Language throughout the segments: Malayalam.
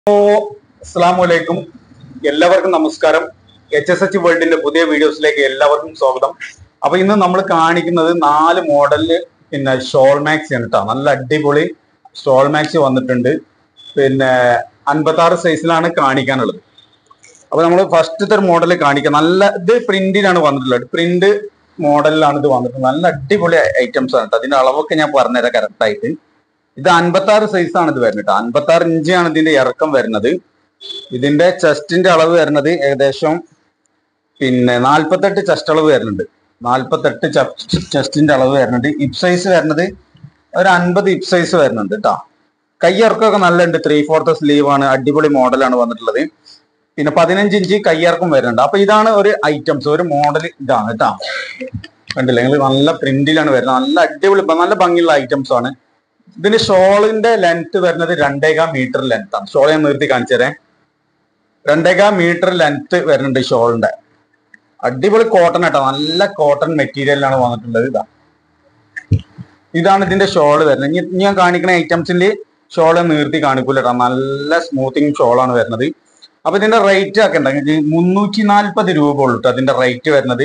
അസ്സാം വലൈക്കും എല്ലാവർക്കും നമസ്കാരം എച്ച് എസ് എച്ച് വേൾഡിന്റെ പുതിയ വീഡിയോസിലേക്ക് എല്ലാവർക്കും സ്വാഗതം അപ്പൊ ഇന്ന് നമ്മൾ കാണിക്കുന്നത് നാല് മോഡലില് പിന്നെ ഷോൾ മാക്സ് ആണ് കേട്ടോ നല്ല അടിപൊളി ഷോൾ മാക്സ് വന്നിട്ടുണ്ട് പിന്നെ അൻപത്തി ആറ് സൈസിലാണ് കാണിക്കാനുള്ളത് അപ്പൊ നമ്മൾ ഫസ്റ്റത്തെ ഒരു മോഡൽ കാണിക്കാം നല്ല ഇത് പ്രിന്റിലാണ് വന്നിട്ടുള്ളത് പ്രിന്റ് മോഡലിലാണ് ഇത് വന്നിട്ടുള്ളത് നല്ല അടിപൊളി ഐറ്റംസ് ആണ് കേട്ടോ അതിന്റെ അളവൊക്കെ ഞാൻ പറഞ്ഞുതരാം കറക്റ്റ് ആയിട്ട് ഇത് അൻപത്തി ആറ് സൈസ് ആണ് ഇത് വരുന്നത് കേട്ടോ അൻപത്തി ആറ് ഇഞ്ചാണ് ഇതിന്റെ ഇറക്കം വരുന്നത് ഇതിന്റെ ചെസ്റ്റിന്റെ അളവ് വരുന്നത് ഏകദേശം പിന്നെ നാൽപ്പത്തെട്ട് ചെസ്റ്റ് അളവ് വരുന്നുണ്ട് നാൽപ്പത്തെട്ട് ചെസ്റ്റിന്റെ അളവ് വരുന്നുണ്ട് ഇപ് സൈസ് വരുന്നത് ഒരു അൻപത് ഇപ് സൈസ് വരുന്നുണ്ട് കേട്ടോ കയ്യിറക്കമൊക്കെ നല്ല ഉണ്ട് ത്രീ ഫോർത്ത് സ്ലീവ് ആണ് അടിപൊളി മോഡലാണ് വന്നിട്ടുള്ളത് പിന്നെ പതിനഞ്ച് ഇഞ്ച് കയ്യിറക്കം വരുന്നുണ്ട് അപ്പൊ ഇതാണ് ഒരു ഐറ്റംസ് ഒരു മോഡൽ ഇതാണ് കേട്ടോ കണ്ടില്ല നിങ്ങൾ നല്ല പ്രിന്റിലാണ് വരുന്നത് നല്ല അടിപൊളി നല്ല ഭംഗിയുള്ള ഐറ്റംസ് ആണ് ഇതിന്റെ ഷോളിന്റെ ലെങ്ത് വരുന്നത് രണ്ടേകാ മീറ്റർ ലെങ്ത് ആണ് ഷോൾ ഞാൻ നിർത്തി കാണിച്ചു തരാം രണ്ടേകാ മീറ്റർ ലെങ്ത് വരുന്നുണ്ട് ഷോളിന്റെ അടിപൊളി കോട്ടൺ കേട്ടോ നല്ല കോട്ടൺ മെറ്റീരിയലാണ് വന്നിട്ടുള്ളത് ഇതാ ഇതാണ് ഇതിന്റെ ഷോള് വരുന്നത് ഇനി ഇനി ഞാൻ കാണിക്കുന്ന ഐറ്റംസിന്റെ ഷോള് നീർത്തി കാണിക്കൂല കേട്ടോ നല്ല സ്മൂത്തിങ് ഷോളാണ് വരുന്നത് അപ്പൊ ഇതിന്റെ റേറ്റ് ഒക്കെ ഉണ്ടെങ്കിൽ മുന്നൂറ്റി നാൽപ്പത് രൂപ ഉള്ളൂ ട്ടോ അതിന്റെ റേറ്റ് വരുന്നത്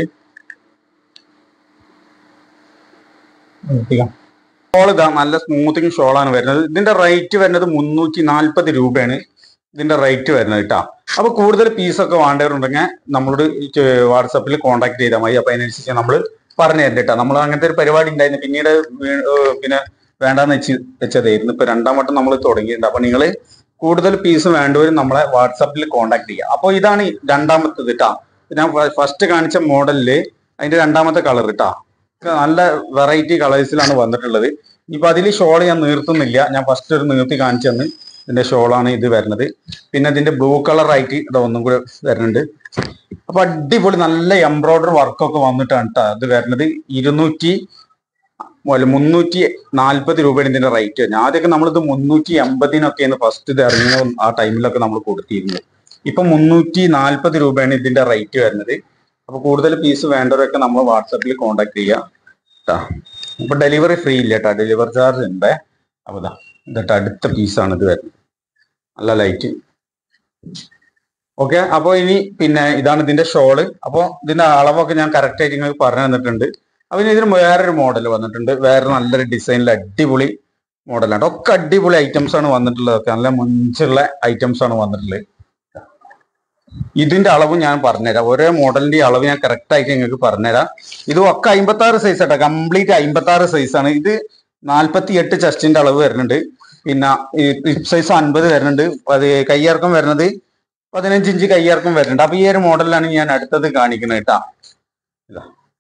നിർത്തിക്കാം ഷോൾ ഇതാ നല്ല സ്മൂത്തിങ് ഷോളാണ് വരുന്നത് ഇതിന്റെ റേറ്റ് വരുന്നത് മുന്നൂറ്റി നാൽപ്പത് രൂപയാണ് ഇതിന്റെ റേറ്റ് വരുന്നത് കേട്ടോ അപ്പൊ കൂടുതൽ പീസൊക്കെ വേണ്ടവരുണ്ടെങ്കിൽ നമ്മളോട് വാട്സപ്പിൽ കോൺടാക്ട് ചെയ്താൽ മതി അപ്പൊ അതിനനുസരിച്ച് നമ്മൾ പറഞ്ഞു തരണ്ട കേട്ടോ നമ്മൾ അങ്ങനത്തെ ഒരു പരിപാടി ഉണ്ടായിരുന്നു പിന്നീട് വീ- ഏർ പിന്നെ വേണ്ടാന്ന് വെച്ച് വെച്ചതായിരുന്നു ഇപ്പൊ രണ്ടാം വട്ടം നമ്മൾ തുടങ്ങിയിട്ടുണ്ട് അപ്പൊ നിങ്ങൾ കൂടുതൽ പീസ് വേണ്ടവരും നമ്മളെ വാട്സപ്പിൽ കോൺടാക്ട് ചെയ്യുക അപ്പോൾ ഇതാണ് ഈ രണ്ടാമത്തത് കേട്ടോ ഞാൻ ഫസ്റ്റ് കാണിച്ച മോഡലില് അതിന്റെ രണ്ടാമത്തെ കളർ കേട്ടോ നല്ല വെറൈറ്റി കളേഴ്സിലാണ് വന്നിട്ടുള്ളത് ഇപ്പൊ അതിൽ ഷോൾ ഞാൻ നീർത്തുന്നില്ല ഞാൻ ഫസ്റ്റ് ഒരു നീർത്തി കാണിച്ചു തന്ന് ഇതിന്റെ ഷോളാണ് ഇത് വരുന്നത് പിന്നെ ഇതിന്റെ ബ്ലൂ കളർ ആയിട്ട് ഇത് ഒന്നും കൂടെ വരുന്നുണ്ട് അപ്പൊ അടിപൊളി നല്ല എംബ്രോയിഡറി വർക്കൊക്കെ വന്നിട്ടാണ് കേട്ടോ ഇത് വരുന്നത് ഇരുന്നൂറ്റി അല്ല മുന്നൂറ്റി നാൽപ്പത് രൂപയാണ് ഇതിന്റെ റേറ്റ് വരുന്നത് ആദ്യമൊക്കെ നമ്മളിത് മുന്നൂറ്റി എൺപതിനൊക്കെയാണ് ഫസ്റ്റ് ഇത് ഇറങ്ങിയ ആ ടൈമിലൊക്കെ നമ്മൾ കൊടുത്തിരുന്നത് ഇപ്പൊ മുന്നൂറ്റി നാൽപ്പത് രൂപയാണ് ഇതിന്റെ റേറ്റ് വരുന്നത് അപ്പൊ കൂടുതൽ പീസ് വേണ്ടവരൊക്കെ നമ്മൾ വാട്സപ്പിൽ കോൺടാക്ട് ചെയ്യുക കേട്ടോ അപ്പൊ ഡെലിവറി ഫ്രീ ഇല്ല കേട്ടോ ഡെലിവറി ചാർജ് ഉണ്ട് അപ്പൊ ഇതാ ഇതട്ട് അടുത്ത പീസാണ് ഇത് വരുന്നത് നല്ല ലൈറ്റ് ഓക്കെ അപ്പോൾ ഇനി പിന്നെ ഇതാണ് ഇതിന്റെ ഷോള് അപ്പോൾ ഇതിന്റെ അളവൊക്കെ ഞാൻ കറക്റ്റ് ആയിട്ട് നിങ്ങൾക്ക് പറഞ്ഞു തന്നിട്ടുണ്ട് അപ്പൊ ഇനി ഇതിന് വേറൊരു മോഡൽ വന്നിട്ടുണ്ട് വേറെ നല്ലൊരു ഡിസൈനിൽ അടിപൊളി മോഡലാണ് ഒക്കെ അടിപൊളി ഐറ്റംസ് ആണ് വന്നിട്ടുള്ളത് നല്ല മുഞ്ചുള്ള ഐറ്റംസ് ആണ് വന്നിട്ടുള്ളത് ഇതിന്റെ അളവ് ഞാൻ പറഞ്ഞുതരാം ഓരോ മോഡലിന്റെ അളവ് ഞാൻ കറക്റ്റ് ആയിട്ട് നിങ്ങൾക്ക് പറഞ്ഞുതരാം ഇത് ഒക്കെ അമ്പത്തി ആറ് സൈസ് ആട്ടോ കംപ്ലീറ്റ് അമ്പത്തി ആറ് സൈസ് ആണ് ഇത് നാൽപ്പത്തി എട്ട് ചെസ്റ്റിന്റെ അളവ് വരുന്നുണ്ട് പിന്നെ ഹിപ് സൈസ് അൻപത് വരുന്നുണ്ട് അത് കയ്യിറക്കം വരുന്നത് പതിനഞ്ച് ഇഞ്ച് കയ്യിറക്കം വരുന്നുണ്ട് അപ്പൊ ഈ ഒരു മോഡലിലാണ് ഞാൻ അടുത്തത് കാണിക്കുന്നത് കേട്ടാ ഇതാ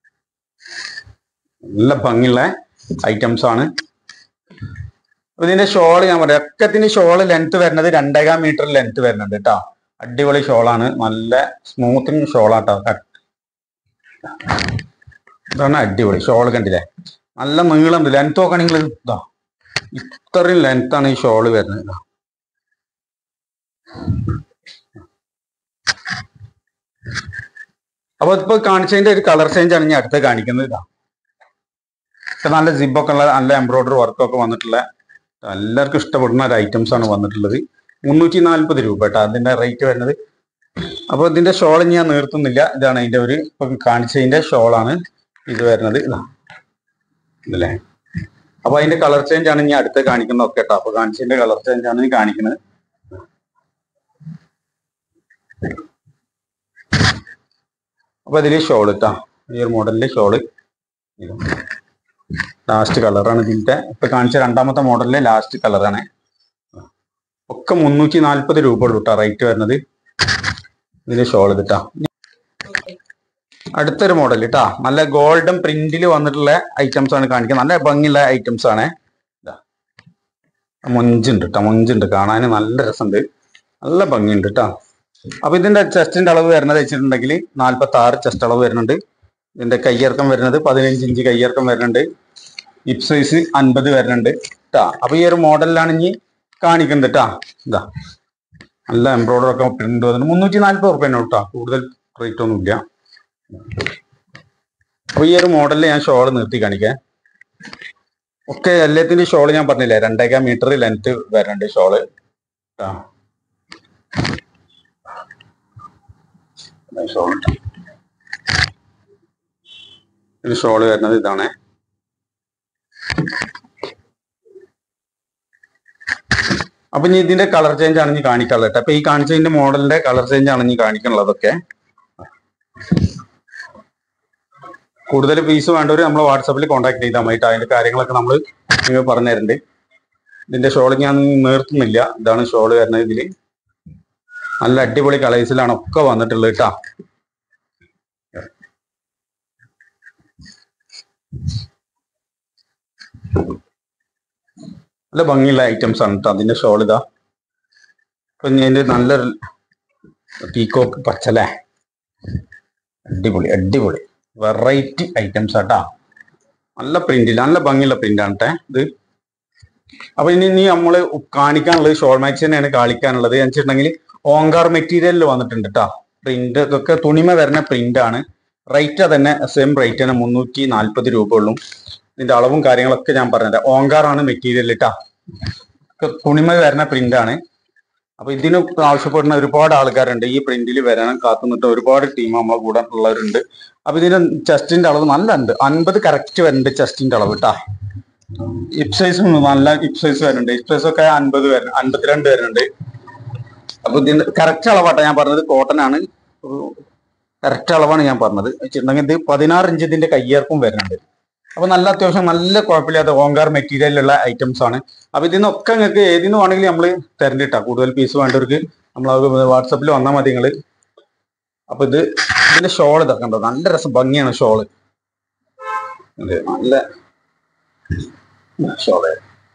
നല്ല ഭംഗിയുള്ള ഐറ്റംസ് ആണ് അപ്പൊ ഇതിന്റെ ഷോള് ഞാൻ പറയാം ഒക്കത്തിന് ഷോള് ലെങ്ത് വരുന്നത് രണ്ടേകാം മീറ്റർ ലെങ്ത് വരുന്നുണ്ട് കേട്ടോ അടിപൊളി ഷോളാണ് നല്ല സ്മൂത്തിങ് ഷോളാട്ടോ ഇതാണ് അടിപൊളി ഷോൾ കണ്ടില്ലേ നല്ല നീളം ലെങ്ത് നോക്കുകയാണെങ്കിൽ ഇതാ ഇത്രയും ലെങ്ത് ആണ് ഈ ഷോള് വരുന്നത് ഇതാ. അപ്പൊ ഇപ്പൊ കാണിച്ചതിന്റെ ഒരു കളർ ചേഞ്ച് ആണ് ഞാൻ അടുത്ത് കാണിക്കുന്നത് ഇതാ ഇത് നല്ല സിബൊക്കെ ഉള്ള നല്ല എംബ്രോയിഡറി വർക്കൊക്കെ വന്നിട്ടുള്ള എല്ലാവർക്കും ഇഷ്ടപ്പെടുന്ന ഒരു ഐറ്റംസ് ആണ് വന്നിട്ടുള്ളത് മുന്നൂറ്റി നാൽപ്പത് രൂപ കേട്ടോ അതിന്റെ റേറ്റ് വരുന്നത് അപ്പൊ ഇതിന്റെ ഷോൾ ഞാൻ നിർത്തുന്നില്ല ഇതാണ് അതിന്റെ ഒരു ഇപ്പൊ കാണിച്ചതിന്റെ ഷോളാണ് ഇത് വരുന്നത് ഇതാ ഇതല്ലേ അപ്പൊ അതിന്റെ കളർ ചേഞ്ച് ആണ് ഞാൻ അടുത്ത് കാണിക്കുന്നത് ഒക്കെ കേട്ടോ അപ്പൊ കാണിച്ചതിന്റെ കളർ ചേഞ്ച് ആണ് ഈ കാണിക്കുന്നത് അപ്പൊ ഇതില് ഷോൾ ഇട്ടാ ഈ ഒരു മോഡലിലെ ഷോള് ലാസ്റ്റ് കളറാണ് ഇതിന്റെ ഇപ്പൊ കാണിച്ച രണ്ടാമത്തെ മോഡലിലെ ലാസ്റ്റ് കളറാണ് ഒക്കെ മുന്നൂറ്റി നാൽപ്പത് രൂപ ഉള്ളൂ കേട്ടോ റേറ്റ് വരുന്നത് ഇതിന്റെ ഷോൾ ഇതിട്ടാ അടുത്തൊരു മോഡൽ കേട്ടാ നല്ല ഗോൾഡൻ പ്രിന്റിൽ വന്നിട്ടുള്ള ഐറ്റംസ് ആണ് കാണിക്കുന്നത് നല്ല ഭംഗിയുള്ള ഐറ്റംസ് ആണ് ഇതാ. മൊഞ്ചുണ്ട് കേട്ടോ മൊഞ്ചുണ്ട് കാണാൻ നല്ല രസമുണ്ട് നല്ല ഭംഗിയുണ്ട് കേട്ടോ അപ്പൊ ഇതിന്റെ ചെസ്റ്റിന്റെ അളവ് വരുന്നത് വെച്ചിട്ടുണ്ടെങ്കിൽ നാല്പത്തി ആറ് ചെസ്റ്റ് അളവ് വരുന്നുണ്ട് ഇതിന്റെ കയ്യിറക്കം വരുന്നത് പതിനഞ്ച് ഇഞ്ച് കയ്യിറക്കം വരുന്നുണ്ട് ഹിപ് സൈസ് അൻപത് വരുന്നുണ്ട് കേട്ടാ അപ്പൊ ഈ ഒരു മോഡലിലാണ് ഇനി കാണിക്കുന്നത് കേട്ടാ ഇതാ നല്ല എംബ്രോയിഡറി ഒക്കെ പ്രിന്റ് വന്നിട്ട് മുന്നൂറ്റി നാല്പത് റുപ്യ കേട്ടോ കൂടുതൽ റേറ്റ് ഒന്നും ഇല്ല അപ്പൊ ഈ ഒരു മോഡലിൽ ഞാൻ ഷോൾ നിർത്തി കാണിക്കാം ഒക്കെ എല്ലാത്തിന്റെ ഷോള് ഞാൻ പറഞ്ഞില്ലേ രണ്ടേകാൽ മീറ്റർ ലെങ്ത് വരുന്നുണ്ട് ഷോള് കേട്ടോ ഷോൾ ഇത് ഷോള് വരുന്നത് ഇതാണ് അപ്പൊ ഇനി ഇതിന്റെ കളർ ചേഞ്ച് ആണ് ഇനി കാണിക്കാനുള്ളത് കേട്ടോ അപ്പൊ ഈ കാണിച്ചതിന്റെ മോഡലിന്റെ കളർ ചേഞ്ച് ആണ് ഇനി കാണിക്കാനുള്ളതൊക്കെ കൂടുതൽ പീസ് വേണ്ടവർ നമ്മൾ വാട്സാപ്പിൽ കോൺടാക്ട് ചെയ്താൽ മതി ട്ടോ. അതിന്റെ കാര്യങ്ങളൊക്കെ നമ്മൾ നിങ്ങൾ പറഞ്ഞു തരുന്നുണ്ട് ഇതിന്റെ ഷോൾ ഞാൻ നിർത്തുന്നില്ല ഇതാണ് ഷോൾ വരുന്നത് ഇതില് നല്ല അടിപൊളി കളേഴ്സിലാണ് ഒക്കെ വന്നിട്ടുള്ളത് കേട്ടാ നല്ല ഭംഗിയുള്ള ഐറ്റംസ് ആണ് കേട്ടോ അതിന്റെ ഷോൾ ഇതാ അപ്പൊ ഇനി അതിന്റെ നല്ലൊരു പീക്കോക്ക് പച്ചലേ അടിപൊളി അടിപൊളി വെറൈറ്റി ഐറ്റംസ് ആട്ടാ നല്ല പ്രിന്റിൽ നല്ല ഭംഗിയുള്ള പ്രിന്റ് ആണ് ട്ടേ ഇത് അപ്പൊ ഇനി ഇനി നമ്മള് കാണിക്കാനുള്ളത് ഷോൾ മാക്സ് തന്നെയാണ് കാണിക്കാനുള്ളത് എന്ന് വെച്ചിട്ടുണ്ടെങ്കിൽ ഓങ്കാർ മെറ്റീരിയലിൽ വന്നിട്ടുണ്ട് കേട്ടോ പ്രിന്റ് ഒക്കെ തുണിമ വരുന്ന പ്രിന്റ് ആണ് റേറ്റ് തന്നെ സെയിം റേറ്റ് തന്നെ മുന്നൂറ്റി നാല്പത് രൂപ ഉള്ളൂ ഇതിന്റെ അളവും കാര്യങ്ങളൊക്കെ ഞാൻ പറഞ്ഞുതരാം ഓങ്കാർ ആണ് മെറ്റീരിയൽ കേട്ടാ ഒക്കെ തുണിമ വരുന്ന പ്രിന്റ് ആണ് അപ്പൊ ഇതിന് ആവശ്യപ്പെടുന്ന ഒരുപാട് ആൾക്കാരുണ്ട് ഈ പ്രിന്റിൽ വരാൻ കാത്തുനിന്നിട്ട് ഒരുപാട് ടീം നമ്മളെ കൂടെ ഉള്ളവരുണ്ട് അപ്പൊ ഇതിന്റെ ചെസ്റ്റിന്റെ അളവ് നല്ല ഉണ്ട് അൻപത് കറക്റ്റ് വരുന്നുണ്ട് ചെസ്റ്റിന്റെ അളവ് കേട്ടാ ഹിപ് സൈസും നല്ല ഹിപ് സൈസ് വരുന്നുണ്ട് ഹിപ് സൈസ് ഒക്കെ അൻപത് വരുന്നു അൻപത്തിരണ്ട് വരുന്നുണ്ട് അപ്പൊ ഇതിന്റെ കറക്റ്റ് അളവാട്ടോ ഞാൻ പറഞ്ഞത് കോട്ടൺ ആണ് കറക്റ്റ് അളവാണ് ഞാൻ പറഞ്ഞത് വെച്ചിട്ടുണ്ടെങ്കിൽ ഇത് പതിനാറ് ഇഞ്ച് ഇതിന്റെ കയ്യേർക്കും വരുന്നുണ്ട് അപ്പൊ നല്ല അത്യാവശ്യം നല്ല കുഴപ്പമില്ലാത്ത ഓങ്കാർ മെറ്റീരിയലുള്ള ഐറ്റംസ് ആണ് അപ്പൊ ഇതിനൊക്കെ നിങ്ങൾക്ക് ഏതിന്ന് വേണമെങ്കിലും നമ്മൾ തരണ്ടിട്ടാ കൂടുതൽ പീസ് വേണ്ടവർക്ക് നമ്മൾ വാട്സപ്പിൽ വന്നാൽ മതി നിങ്ങൾ അപ്പൊ ഇത് ഇതിന്റെ ഷോൾ ഇതൊക്കെ ഉണ്ടോ നല്ല രസം ഭംഗിയാണ് ഷോള് നല്ല ഷോള്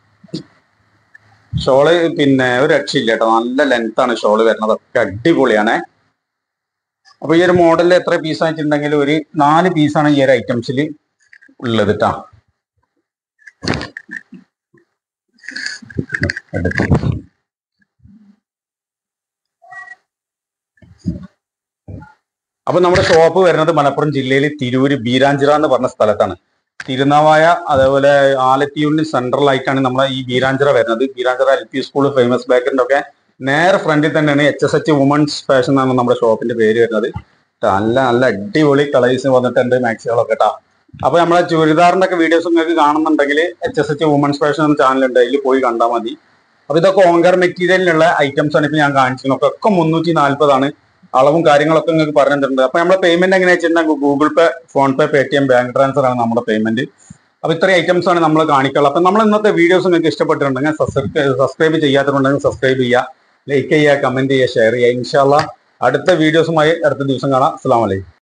ഷോള് പിന്നെ ഒരു രക്ഷയില്ല കേട്ടോ നല്ല ലെങ്ത് ആണ് ഷോള് വരുന്നത് ഒക്കെ അടിപൊളിയാണ് അപ്പൊ ഈ ഒരു മോഡലിൽ എത്ര പീസ് വെച്ചിട്ടുണ്ടെങ്കിൽ ഒരു നാല് പീസാണ് ഈ ഒരു ഐറ്റംസിൽ ഉള്ളത് കേട്ടാ എടുത്തു അപ്പൊ നമ്മുടെ ഷോപ്പ് വരുന്നത് മലപ്പുറം ജില്ലയിൽ തിരൂര് ബീരാഞ്ചിറ എന്ന് പറഞ്ഞ സ്ഥലത്താണ് തിരുനാവായ അതേപോലെ ആലത്തിയൂരിന് സെൻട്രൽ ആയിട്ടാണ് നമ്മളെ ഈ ബീരാഞ്ചിറ വരുന്നത് Beeranchira L P school famous ബേക്കറിന്റെ ഒക്കെ നേരെ ഫ്രണ്ടിൽ തന്നെയാണ് H S H women's fashion എന്നാണ് നമ്മുടെ ഷോപ്പിന്റെ പേര് വരുന്നത് നല്ല നല്ല അടിപൊളി കളേഴ്സ് വന്നിട്ടുണ്ട് മാക്സികളൊക്കെ കേട്ടോ അപ്പൊ നമ്മളെ ചുരിദാറിന്റെ ഒക്കെ വീഡിയോസ് നിങ്ങൾക്ക് കാണുന്നുണ്ടെങ്കിൽ H S H women's fashion എന്ന ചാനലുണ്ട് അതിൽ പോയി കണ്ടാൽ മതി അപ്പൊ ഇതൊക്കെ ഓങ്കർ മെറ്റീരിയലിനുള്ള ഐറ്റംസ് ആണ് ഇപ്പൊ ഞാൻ കാണിച്ചിരുന്നത് ഒക്കെ മുന്നൂറ്റി നാല്പതാണ് അളവും കാര്യങ്ങളൊക്കെ നിങ്ങൾക്ക് പറഞ്ഞിട്ടുണ്ട് അപ്പൊ നമ്മുടെ പേയ്മെന്റ് എങ്ങനെയാ വെച്ചിട്ടുണ്ടെങ്കിൽ Google Pay PhonePe Paytm bank transfer ആണ് നമ്മുടെ പേയ്മെന്റ് അപ്പൊ ഇത്രയും ഐറ്റംസ് ആണ് നമ്മൾ കാണിക്കുള്ളത് അപ്പൊ നമ്മൾ ഇന്നത്തെ വീഡിയോസ് നിങ്ങൾക്ക് ഇഷ്ടപ്പെട്ടിട്ടുണ്ടെങ്കിൽ സബ്സ്ക്രൈബ് ചെയ്യാത്തതുണ്ടെങ്കിൽ സബ്സ്ക്രൈബ് ചെയ്യുക ലൈക്ക് ചെയ്യുക കമന്റ് ചെയ്യുക ഷെയർ ചെയ്യുക ഇൻഷാല്ല അടുത്ത വീഡിയോസുമായി അടുത്ത ദിവസം കാണാം അസ്സാം വലൈക്കും